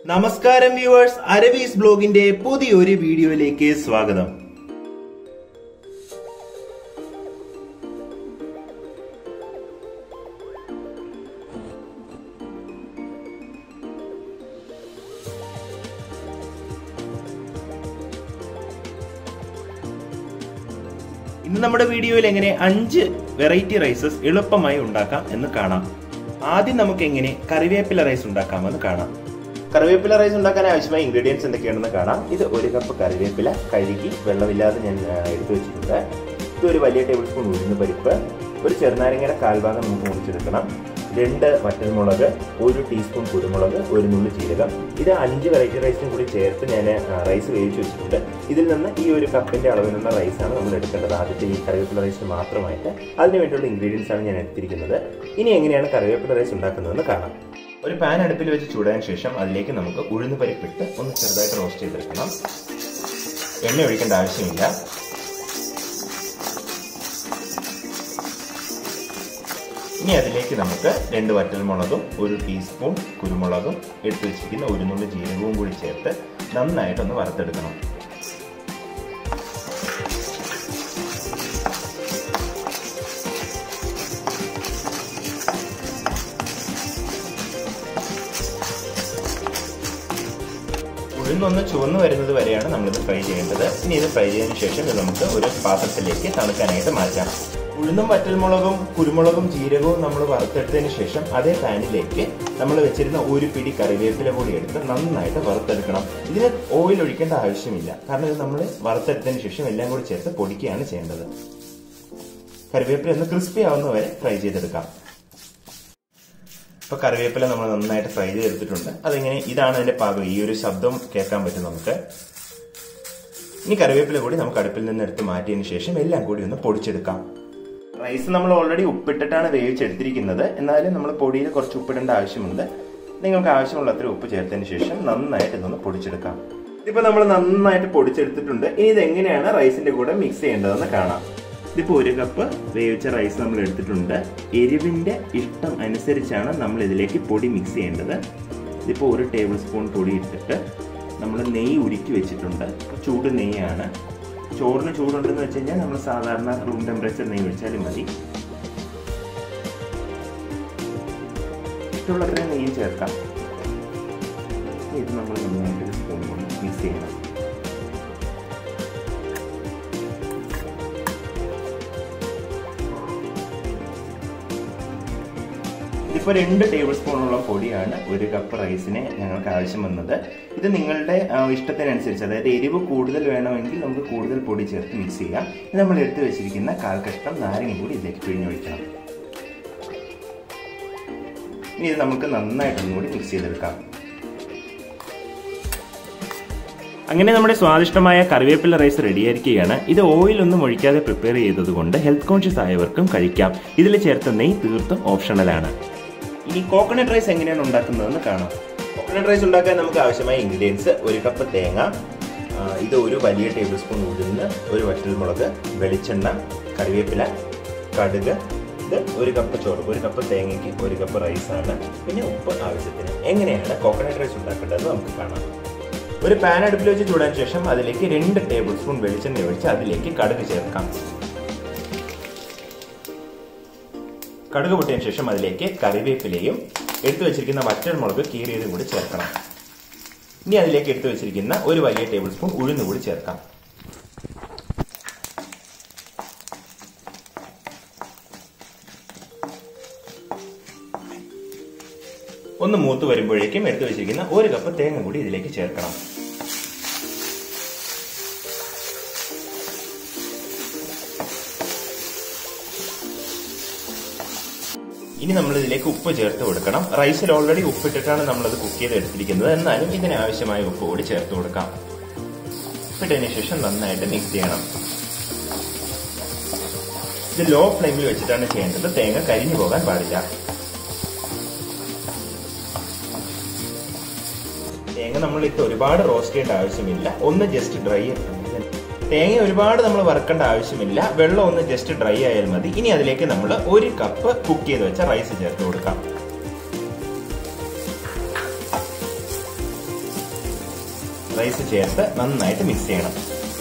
നമസ്കാരം വ്യൂവേഴ്സ് അരവീസ് ബ്ലോഗിന്റെ പുതിയൊരു വീഡിയോയിലേക്ക് സ്വാഗതം ഇന്ന് നമ്മുടെ വീഡിയോയിൽ എങ്ങനെ അഞ്ച് വെറൈറ്റി റൈസസ് എളുപ്പമായി ഉണ്ടാക്കാം എന്ന് കാണാം ആദ്യം നമുക്ക് എങ്ങനെ കറിവേപ്പില റൈസ് ഉണ്ടാക്കാമെന്ന് കാണാം കറിവേപ്പില റൈസ് ഉണ്ടാക്കാൻ ആവശ്യമായ ഇൻഗ്രീഡിയൻസ് എന്തൊക്കെയാണെന്ന് കാണാം ഇത് ഒരു കപ്പ് കറിവേപ്പില കഴുകി വെള്ളമില്ലാതെ ഞാൻ ആ, എടുത്തു വെച്ചിട്ടുണ്ട് ഇത് ഒരു വലിയ ടേബിൾ സ്പൂൺ ഉഴുന്ന് പരിപ്പ് ഒരു ചെറുനാരങ്ങയുടെ കാൽഭാഗം നമുക്ക് മുറിച്ചെടുക്കണം രണ്ട് വറ്റൽമുളക് ഒരു ടീസ്പൂൺ കുരുമുളക് ഒരു നുള്ളി ജീരകം ഇത് അഞ്ച് വെറൈറ്റി റൈസും കൂടി ചേർത്ത് ഞാൻ റൈസ് വേവിച്ച് വെച്ചിട്ടുണ്ട് ഇതിൽ നിന്ന് ഈ ഒരു കപ്പിന്റെ അളവിലുള്ള റൈസാണ് നമ്മൾ എടുക്കേണ്ടത് ആദ്യത്തെ ഈ കറിവേപ്പില റൈസ് മാത്രമായിട്ട് അതിന് വേണ്ടിയുള്ള ഇൻഗ്രീഡിയൻസ് ആണ് ഞാൻ എടുത്തിരിക്കുന്നത് ഇനി എങ്ങനെയാണ് കറിവേപ്പില റൈസ് ഉണ്ടാക്കുന്നതെന്ന് കാണാം ഒരു പാൻ അടുപ്പിൽ വെച്ച് ചൂടാൻ ശേഷം അതിലേക്ക് നമുക്ക് ഉഴുന്ന് പരിപ്പിട്ട് ഒന്ന് ചെറുതായിട്ട് റോസ്റ്റ് ചെയ്തെടുക്കണം എണ്ണ ഒഴിക്കേണ്ട ആവശ്യമില്ല ഇനി അതിലേക്ക് നമുക്ക് രണ്ട് വറ്റൽമുളകും ഒരു ടീസ്പൂൺ കുരുമുളകും എടുത്തു വെച്ചിരിക്കുന്ന ഒരു നുള്ളി ജീരകവും കൂടി ചേർത്ത് നന്നായിട്ടൊന്ന് വറുത്തെടുക്കണം ഉഴുന്നൊന്ന് ചുവന്ന് വരുന്നത് വരെയാണ് നമ്മളിത് ഫ്രൈ ചെയ്യേണ്ടത് ഇനി ഇത് ഫ്രൈ ചെയ്തതിനു ശേഷം ഇത് നമുക്ക് ഒരു പാത്രത്തിലേക്ക് തണുക്കാനായിട്ട് മാറ്റാം ഉഴുന്നും വറ്റൽമുളകും കുരുമുളകും ജീരകവും നമ്മൾ വറുത്തെടുത്തതിന് ശേഷം അതേ പാനിലേക്ക് നമ്മൾ വെച്ചിരുന്ന ഒരു പിടി കറിവേപ്പില കൂടി എടുത്ത് നന്നായിട്ട് വറുത്തെടുക്കണം ഇതിന് ഓയിൽ ഒഴിക്കേണ്ട ആവശ്യമില്ല കാരണം ഇത് നമ്മൾ വറുത്തെടുത്തതിന് ശേഷം എല്ലാം കൂടി ചേർത്ത് പൊടിക്കുകയാണ് ചെയ്യേണ്ടത് കറിവേപ്പില ഒന്ന് ക്രിസ്പി ആവുന്ന വരെ ഫ്രൈ ചെയ്തെടുക്കാം ഇപ്പൊ കറിവേപ്പില നമ്മൾ നന്നായിട്ട് ഫ്രൈ ചെയ്തെടുത്തിട്ടുണ്ട് അതിങ്ങനെ ഇതാണ് അതിന്റെ പാകം ഈ ഒരു ശബ്ദം കേൾക്കാൻ പറ്റും നമുക്ക് ഇനി കറിവേപ്പില കൂടി നമുക്ക് അടുപ്പിൽ നിന്ന് എടുത്ത് മാറ്റിയതിന് ശേഷം എല്ലാം കൂടി ഒന്ന് പൊടിച്ചെടുക്കാം റൈസ് നമ്മൾ ഓൾറെഡി ഉപ്പിട്ടിട്ടാണ് വേവിച്ചെടുത്തിരിക്കുന്നത് എന്നാലും നമ്മൾ പൊടിയിൽ കുറച്ച് ഉപ്പിടേണ്ട ആവശ്യമുണ്ട് നിങ്ങൾക്ക് ആവശ്യമുള്ള അത്ര ഉപ്പ് ചേർത്തതിന് ശേഷം നന്നായിട്ട് ഇതൊന്ന് പൊടിച്ചെടുക്കാം ഇതിപ്പോ നമ്മൾ നന്നായിട്ട് പൊടിച്ചെടുത്തിട്ടുണ്ട് ഇനി ഇത് എങ്ങനെയാണ് റൈസിന്റെ കൂടെ മിക്സ് ചെയ്യേണ്ടതെന്ന് കാണാം ഇതിപ്പോ ഒരു കപ്പ് വേവിച്ച റൈസ് നമ്മൾ എടുത്തിട്ടുണ്ട് എരിവിന്റെ ഇഷ്ടം അനുസരിച്ചാണ് നമ്മൾ ഇതിലേക്ക് പൊടി മിക്സ് ചെയ്യേണ്ടത് ഇതിപ്പോ ഒരു ടേബിൾ സ്പൂൺ പൊടി ഇട്ടിട്ട് നമ്മൾ നെയ്യ് ഉരുക്കി വെച്ചിട്ടുണ്ട് ചൂട് നെയ്യാണ് ചോറിന് ചൂടുണ്ടെന്ന് വെച്ച് കഴിഞ്ഞാൽ നമ്മൾ സാധാരണ റൂം ടെമ്പറേച്ചർ നെയ്യ് ഒഴിച്ചാലും മതി ഇഷ്ടമുള്ളത്രയും നെയ്യ് ചേർക്കാം ഇത് നമ്മൾ നന്നായിട്ട് ഒരു സ്പൂൺ കൊണ്ട് മിക്സ് ചെയ്യണം ഇതിപ്പോൾ രണ്ട് ടേബിൾ സ്പൂണോളം പൊടിയാണ് ഒരു കപ്പ് റൈസിന് ഞങ്ങൾക്ക് ആവശ്യം വന്നത് ഇത് നിങ്ങളുടെ ആ, ഇഷ്ടത്തിനനുസരിച്ച് അതായത് എരിവ് കൂടുതൽ വേണമെങ്കിൽ നമുക്ക് കൂടുതൽ പൊടി ചേർത്ത് മിക്സ് ചെയ്യാം ഇത് നമ്മൾ എടുത്തു വെച്ചിരിക്കുന്ന കാൽ കഷ്ണം നാരങ്ങ കൂടി ഇതിലേക്ക് പിഴിഞ്ഞൊഴിക്കണം ഇനി ഇത് നമുക്ക് നന്നായിട്ടൊന്നും കൂടി മിക്സ് ചെയ്തെടുക്കാം അങ്ങനെ നമ്മുടെ സ്വാദിഷ്ടമായ കറിവേപ്പില റൈസ് റെഡിയായിരിക്കുകയാണ് ഇത് ഓയിലൊന്നും ഒഴിക്കാതെ പ്രിപ്പയർ ചെയ്തതുകൊണ്ട് ഹെൽത്ത് കോൺഷ്യസ് ആയവർക്കും കഴിക്കാം ഇതിൽ ചേർത്ത നെയ്യ് തീർത്തും ഓപ്ഷണലാണ് ഇനി കോക്കനട്ട് റൈസ് എങ്ങനെയാണ് ഉണ്ടാക്കുന്നതെന്ന് കാണാം കോക്കനട്ട് റൈസ് ഉണ്ടാക്കാൻ നമുക്ക് ആവശ്യമായ ഇൻഗ്രീഡിയൻസ് ഒരു കപ്പ് തേങ്ങ ആ, ഇത് ഒരു വലിയ ടേബിൾ സ്പൂൺ ഉഴുന്ന് ഒരു വറ്റൽമുളക് വെളിച്ചെണ്ണ കറിവേപ്പില കടുക് ഇത് ഒരു കപ്പ് ചോറ് ഒരു കപ്പ് തേങ്ങയ്ക്ക് ഒരു കപ്പ് റൈസാണ് പിന്നെ ഉപ്പ് ആവശ്യത്തിന് എങ്ങനെയാണ് കോക്കനട്ട് റൈസ് ഉണ്ടാക്കേണ്ടതെന്ന് നമുക്ക് കാണാം ഒരു പാൻ അടുപ്പിൽ വെച്ച് ചൂടാൻ ശേഷം അതിലേക്ക് രണ്ട് ടേബിൾ സ്പൂൺ വെളിച്ചെണ്ണ ഒഴിച്ച് അതിലേക്ക് കടുക് ചേർക്കാം കടുക് പൊട്ടിയതിനു ശേഷം അതിലേക്ക് കറിവേപ്പിലയും എടുത്തു വെച്ചിരിക്കുന്ന വറ്റൽമുളക് കീറിയതും കൂടി ചേർക്കണം ഇനി അതിലേക്ക് എടുത്തു വെച്ചിരിക്കുന്ന ഒരു വലിയ ടേബിൾ സ്പൂൺ ഉഴുന്ന് കൂടി ചേർക്കാം ഒന്ന് മൂത്ത് വരുമ്പോഴേക്കും എടുത്തു വെച്ചിരിക്കുന്ന ഒരു കപ്പ് തേങ്ങ കൂടി ഇതിലേക്ക് ചേർക്കണം ഇനി നമ്മൾ ഇതിലേക്ക് ഉപ്പ് ചേർത്ത് കൊടുക്കണം റൈസിൽ ഓൾറെഡി ഉപ്പിട്ടിട്ടാണ് നമ്മളത് കുക്ക് ചെയ്ത് എടുത്തിരിക്കുന്നത് എന്നാലും ഇതിന് ആവശ്യമായ ഉപ്പ് കൂടി ചേർത്ത് കൊടുക്കാം ഉപ്പിട്ടതിന് ശേഷം നന്നായിട്ട് മിക്സ് ചെയ്യണം ഇത് ലോ ഫ്ലെയിമിൽ വെച്ചിട്ടാണ് ചെയ്യേണ്ടത് തേങ്ങ കരിഞ്ഞു പോകാൻ പാടില്ല തേങ്ങ നമ്മൾ ഇട്ട് ഒരുപാട് റോസ്റ്റ് ചെയ്യേണ്ട ആവശ്യമില്ല ഒന്ന് ജസ്റ്റ് ഡ്രൈ തേങ്ങ ഒരുപാട് നമ്മൾ വറുക്കേണ്ട ആവശ്യമില്ല വെള്ളം ഒന്ന് ജസ്റ്റ് ഡ്രൈ ആയാൽ മതി ഇനി അതിലേക്ക് നമ്മൾ ഒരു കപ്പ് കുക്ക് ചെയ്ത് വെച്ച റൈസ് ചേർത്ത് കൊടുക്കാം റൈസ് ചേർത്ത് നന്നായിട്ട് മിക്സ് ചെയ്യണം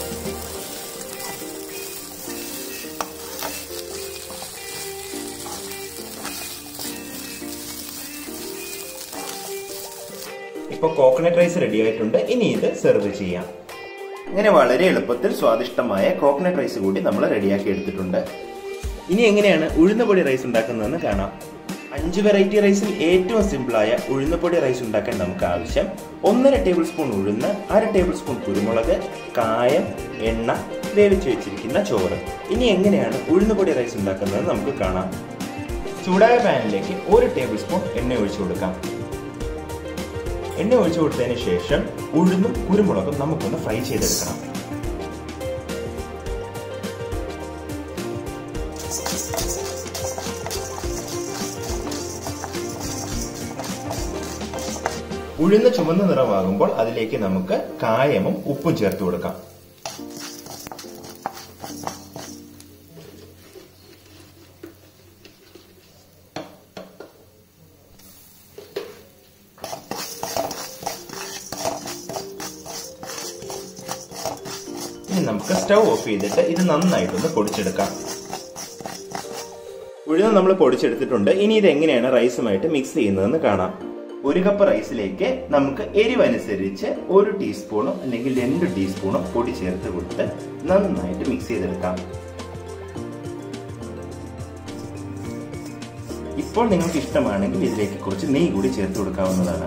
ഇപ്പോൾ കോക്കനട്ട് റൈസ് റെഡി ആയിട്ടുണ്ട് ഇനി ഇത് സെർവ് ചെയ്യാം ഇങ്ങനെ വളരെ എളുപ്പത്തിൽ സ്വാദിഷ്ടമായ കോക്കനട്ട് റൈസ് കൂടി നമ്മൾ റെഡിയാക്കി എടുത്തിട്ടുണ്ട് ഇനി എങ്ങനെയാണ് ഉഴുന്നുപൊടി റൈസ് ഉണ്ടാക്കുന്നതെന്ന് കാണാം അഞ്ച് വെറൈറ്റി റൈസിൽ ഏറ്റവും സിമ്പിളായ ഉഴുന്നുപൊടി റൈസ് ഉണ്ടാക്കാൻ നമുക്ക് ആവശ്യം ഒന്നര ടേബിൾ സ്പൂൺ ഉഴുന്ന് അര ടേബിൾ സ്പൂൺ കുരുമുളക് കായം എണ്ണ വേവിച്ച് വെച്ചിരിക്കുന്ന ചോറ് ഇനി എങ്ങനെയാണ് ഉഴുന്നുപൊടി റൈസ് ഉണ്ടാക്കുന്നത് നമുക്ക് കാണാം ചൂടായ പാനിലേക്ക് ഒരു ടേബിൾ സ്പൂൺ എണ്ണ ഒഴിച്ചു കൊടുക്കാം എണ്ണ ഒഴിച്ചു കൊടുത്തതിന് ശേഷം ഉഴുന്നും കുരുമുളകും നമുക്കൊന്ന് ഫ്രൈ ചെയ്തെടുക്കണം ഉഴുന്ന് ചുവന്ന നിറമാകുമ്പോൾ അതിലേക്ക് നമുക്ക് കായമും ഉപ്പും ചേർത്ത് കൊടുക്കാം ഇനി നമുക്ക് സ്റ്റൗ ഓഫ് ചെയ്തിട്ട് ഇത് നന്നായിട്ടൊന്ന് പൊടിച്ചെടുക്കാം ഉഴുന്ന് നമ്മൾ പൊടിച്ചെടുത്തിട്ടുണ്ട് ഇനി ഇത് എങ്ങനെയാണ് റൈസുമായിട്ട് മിക്സ് ചെയ്യുന്നതെന്ന് കാണാം ഒരു കപ്പ് റൈസിലേക്ക് നമുക്ക് എരിവനുസരിച്ച് ഒരു ടീസ്പൂണോ അല്ലെങ്കിൽ രണ്ട് ടീസ്പൂണോ പൊടി ചേർത്ത് കൊടുത്ത് നന്നായിട്ട് മിക്സ് ചെയ്തെടുക്കാം ഇപ്പോൾ നിങ്ങൾക്ക് ഇഷ്ടമാണെങ്കിൽ ഇതിലേക്ക് കുറച്ച് നെയ്യ് കൂടി ചേർത്ത് കൊടുക്കാവുന്നതാണ്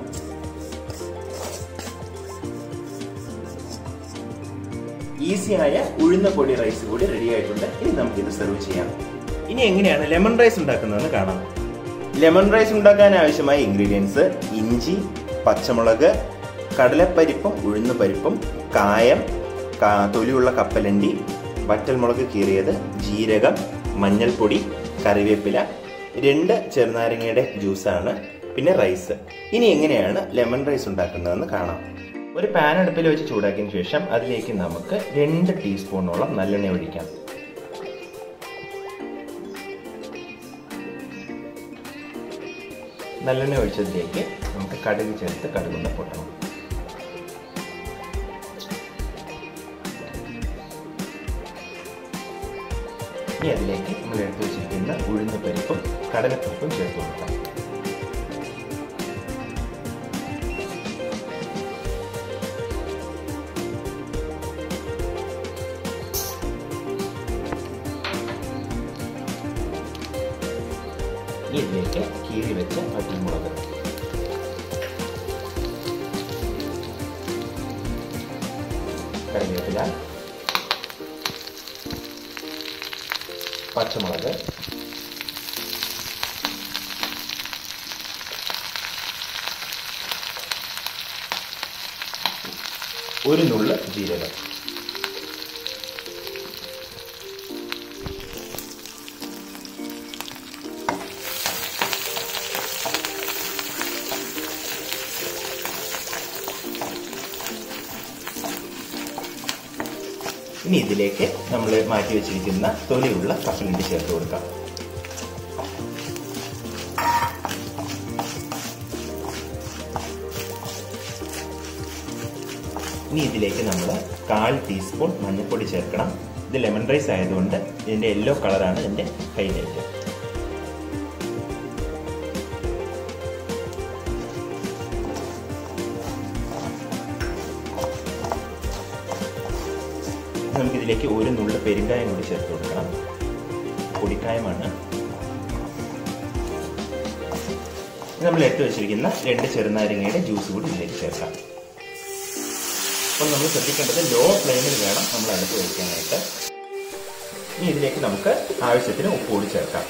ഈസിയായ ഉഴുന്ന പൊടി റൈസ് കൂടി റെഡി ആയിട്ടുണ്ട് ഇനി നമുക്ക് ഇത് സെർവ് ചെയ്യാം ഇനി എങ്ങനെയാണ് ലെമൺ റൈസ് ഉണ്ടാക്കുന്നതെന്ന് കാണാം ലെമൺ റൈസ് ഉണ്ടാക്കാൻ ആവശ്യമായ ഇൻഗ്രീഡിയൻസ് ഇഞ്ചി പച്ചമുളക് കടലപ്പരിപ്പും ഉഴുന്ന പരിപ്പും കായം തൊലിയുള്ള കപ്പലണ്ടി വറ്റൽമുളക് കീറിയത് ജീരകം മഞ്ഞൾപ്പൊടി കറിവേപ്പില രണ്ട് ചെറുനാരങ്ങയുടെ ജ്യൂസാണ് പിന്നെ റൈസ് ഇനി എങ്ങനെയാണ് ലെമൺ റൈസ് ഉണ്ടാക്കുന്നതെന്ന് കാണാം ഒരു പാൻ അടുപ്പിൽ വെച്ച് ചൂടാക്കിയതിന് ശേഷം അതിലേക്ക് നമുക്ക് രണ്ട് ടീസ്പൂണോളം നല്ലെണ്ണ ഒഴിക്കാം നല്ലെണ്ണ ഒഴിച്ചതിലേക്ക് നമുക്ക് കടുക് ചേർത്ത് കടുകൊന്ന് പൊട്ടണം ഇനി അതിലേക്ക് നമ്മൾ എടുത്തു വെച്ചിരിക്കുന്ന ഉഴുന്ന പരിപ്പും കടലപ്പരിപ്പും ചേർത്ത് കൊടുക്കാം ഇനി ഇതിലേക്ക് കീറി വെച്ച വറ്റൽമുളക് കറിവേപ്പില പച്ചമുളക് ഒരു നുള്ള് ജീരകം ഇനി ഇതിലേക്ക് നമ്മൾ മാറ്റി വെച്ചിരിക്കുന്ന തൊലിയുള്ള കപ്പലണ്ടി ചേർത്ത് കൊടുക്കാം ഇനി ഇതിലേക്ക് നമ്മൾ കാൽ ടീസ്പൂൺ മഞ്ഞൾപ്പൊടി ചേർക്കണം ഇത് ലെമൺ റൈസ് ആയതുകൊണ്ട് ഇതിന്റെ യെല്ലോ കളറാണ് ഇതിന്റെ ഹൈലൈറ്റ് നമുക്കിതിലേക്ക് ഒരു നുള്ളു പെരുങ്കായം കൂടി ചേർത്ത് കൊടുക്കണം പൊടിക്കായമാണ് നമ്മൾ എടുത്തു വെച്ചിരിക്കുന്ന രണ്ട് ചെറുനാരങ്ങയുടെ ജ്യൂസ് കൂടി ഇതിലേക്ക് ചേർക്കാം അപ്പം നമ്മൾ ശ്രദ്ധിക്കേണ്ടത് ലോ ഫ്ലെയിമിൽ വേണം നമ്മൾ അടുത്ത് വയ്ക്കാനായിട്ട് ഇനി ഇതിലേക്ക് നമുക്ക് ആവശ്യത്തിന് ഉപ്പ് കൂടി ചേർക്കാം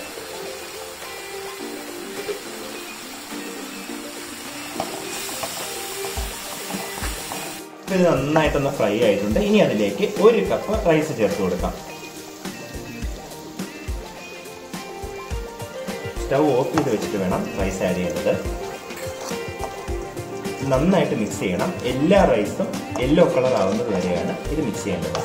ഇത് നന്നായിട്ടൊന്ന് ഫ്രൈ ആയിട്ടുണ്ട് ഇനി അതിലേക്ക് ഒരു കപ്പ് റൈസ് ചേർത്ത് കൊടുക്കാം സ്റ്റൗ ഓഫ് ചെയ്ത് വെച്ചിട്ട് വേണം റൈസ് ആഡ് ചെയ്യേണ്ടത് നന്നായിട്ട് മിക്സ് ചെയ്യണം എല്ലാ റൈസും യെല്ലോ കളർ ആവുന്നത് വരെയാണ് ഇത് മിക്സ് ചെയ്യേണ്ടത്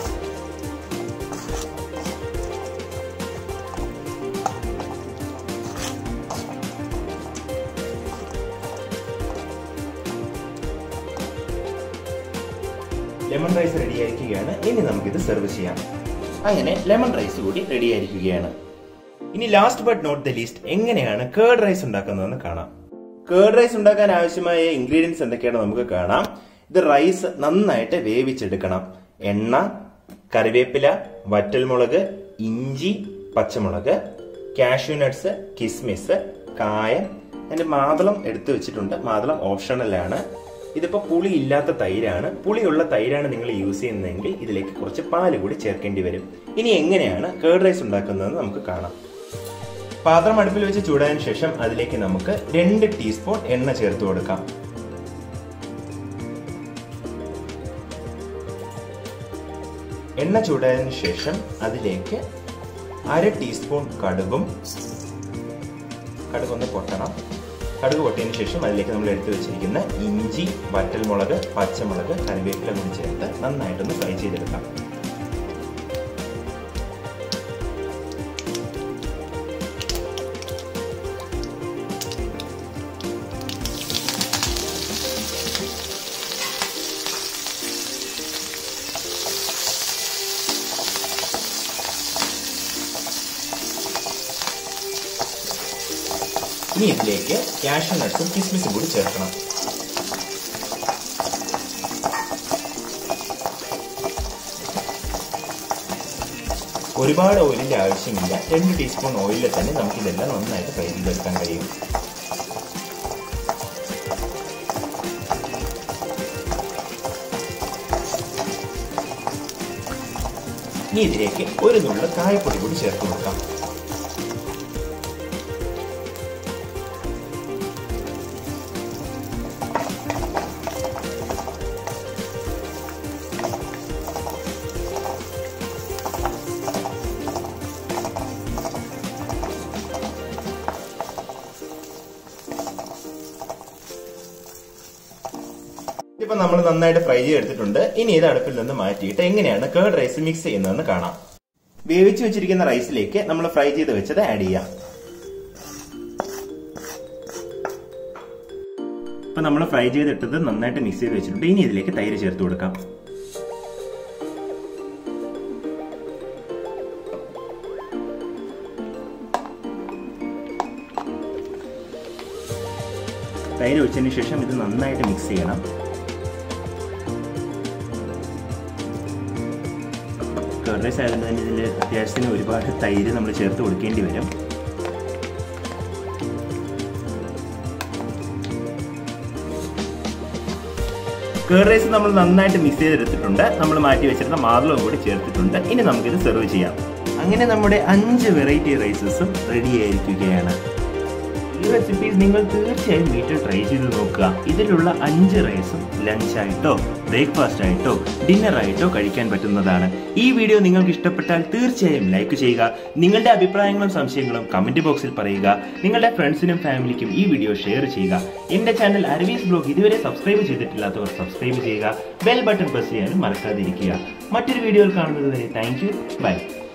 ലെമൺ റൈസ് റെഡി ആയിരിക്കുകയാണ് ഇനി നമുക്കിത് സെർവ് ചെയ്യാം അങ്ങനെ ലെമൺ റൈസ് കൂടി റെഡി ആയിരിക്കുകയാണ് ഇനി last but not the least എങ്ങനെയാണ് കേർഡ് റൈസ് ഉണ്ടാക്കുന്നതെന്ന് കാണാം കേർഡ് റൈസ് ഉണ്ടാക്കാൻ ആവശ്യമായ ഇൻഗ്രീഡിയൻസ് എന്തൊക്കെയാണ് നമുക്ക് കാണാം ഇത് റൈസ് നന്നായിട്ട് വേവിച്ചെടുക്കണം എണ്ണ കറിവേപ്പില വറ്റൽമുളക് ഇഞ്ചി പച്ചമുളക് കാഷ്യൂ നട്ട്സ് കിസ്മിസ് കായം അതിന്റെ മാതളം എടുത്തു വെച്ചിട്ടുണ്ട് മാതളം ഓപ്ഷണലാണ് ഇതിപ്പോ പുളി ഇല്ലാത്ത തൈരാണ് പുളിയുള്ള തൈരാണ് നിങ്ങൾ യൂസ് ചെയ്യുന്നതെങ്കിൽ ഇതിലേക്ക് കുറച്ച് പാല് കൂടി ചേർക്കേണ്ടി വരും ഇനി എങ്ങനെയാണ് കേർഡ് റൈസ് ഉണ്ടാക്കുന്നതെന്ന് നമുക്ക് കാണാം പാത്രം അടുപ്പിൽ വെച്ച് ചൂടായതിനു ശേഷം അതിലേക്ക് നമുക്ക് രണ്ട് ടീസ്പൂൺ എണ്ണ ചേർത്ത് കൊടുക്കാം എണ്ണ ചൂടായതിനു ശേഷം അതിലേക്ക് അര ടീസ്പൂൺ കടുകും കടുക് ഒന്ന് പൊട്ടണം കടുക് പൊട്ടിയതിനു ശേഷം അതിലേക്ക് നമ്മൾ എടുത്തു വെച്ചിരിക്കുന്ന ഇഞ്ചി വറ്റൽമുളക് പച്ചമുളക് കറിവേപ്പില കൂടി ചേർത്ത് നന്നായിട്ടൊന്ന് ഫ്രൈ ചെയ്തെടുക്കാം ഇനി ഇതിലേക്ക് ക്യാഷ്യൂ നട്ട്സും കിസ്മിസും കൂടി ചേർക്കണം ഒരുപാട് ഓയിലിന്റെ ആവശ്യമില്ല രണ്ട് ടീസ്പൂൺ ഓയിലിൽ തന്നെ നമുക്ക് ഇതെല്ലാം നന്നായിട്ട് ഫ്രൈ ചെയ്തെടുക്കാൻ കഴിയും ഇനി ഇതിലേക്ക് ഒരു നുള്ളു കായപ്പൊടി കൂടി ചേർത്ത് കൊടുക്കാം ഇപ്പൊ നമ്മൾ നന്നായിട്ട് ഫ്രൈ ചെയ്തെടുത്തിട്ടുണ്ട് ഇനി ഇത് അടുപ്പിൽ നിന്ന് മാറ്റിയിട്ട് എങ്ങനെയാണ് കേർഡ് റൈസ് മിക്സ് ചെയ്യുന്നതെന്ന് കാണാം വേവിച്ച് വെച്ചിരിക്കുന്ന റൈസിലേക്ക് നമ്മൾ ഫ്രൈ ചെയ്ത് വെച്ചത് ആഡ് ചെയ്യാം ഇപ്പൊ നമ്മൾ ഫ്രൈ ചെയ്തിട്ടത് നന്നായിട്ട് മിക്സ് ചെയ്ത് വെച്ചിട്ടുണ്ട് ഇനി ഇതിലേക്ക് തൈര് ചേർത്ത് കൊടുക്കാം തൈര് ഒഴിച്ചതിന് ശേഷം ഇത് നന്നായിട്ട് മിക്സ് ചെയ്യണം കേർഡ് റൈസ് ആയതുകൊണ്ട് തന്നെ ഇതിൽ അത്യാവശ്യത്തിന് ഒരുപാട് തൈര് നമ്മൾ ചേർത്ത് കൊടുക്കേണ്ടി വരും കേർഡ് റൈസ് നമ്മൾ നന്നായിട്ട് മിക്സ് ചെയ്തെടുത്തിട്ടുണ്ട് നമ്മൾ മാറ്റി വെച്ചിരുന്ന മാതളവും കൂടി ചേർത്തിട്ടുണ്ട് ഇനി നമുക്കിത് സെർവ് ചെയ്യാം അങ്ങനെ നമ്മുടെ അഞ്ച് വെറൈറ്റി റൈസസും റെഡി ആയിരിക്കുകയാണ് ഈ റെസിപ്പീസ് നിങ്ങൾ തീർച്ചയായും വീട്ടിൽ ട്രൈ ചെയ്ത് നോക്കുക ഇതിലുള്ള അഞ്ച് റൈസും ലഞ്ചായിട്ടോ ബ്രേക്ക്ഫാസ്റ്റ് ആയിട്ടോ ഡിന്നർ ആയിട്ടോ കഴിക്കാൻ പറ്റുന്നതാണ് ഈ വീഡിയോ നിങ്ങൾക്ക് ഇഷ്ടപ്പെട്ടാൽ തീർച്ചയായും ലൈക്ക് ചെയ്യുക നിങ്ങളുടെ അഭിപ്രായങ്ങളും സംശയങ്ങളും കമന്റ് ബോക്സിൽ പറയുക നിങ്ങളുടെ ഫ്രണ്ട്സിനും ഫാമിലിക്കും ഈ വീഡിയോ ഷെയർ ചെയ്യുക എന്റെ ചാനൽ അരവീസ് ബ്ലോഗ് ഇതുവരെ സബ്സ്ക്രൈബ് ചെയ്തിട്ടില്ലാത്തവർ സബ്സ്ക്രൈബ് ചെയ്യുക ബെൽ ബട്ടൺ പ്രസ് ചെയ്യാനും മറക്കാതിരിക്കുക മറ്റൊരു വീഡിയോയിൽ കാണുന്നത് വരെ താങ്ക് യു ബൈ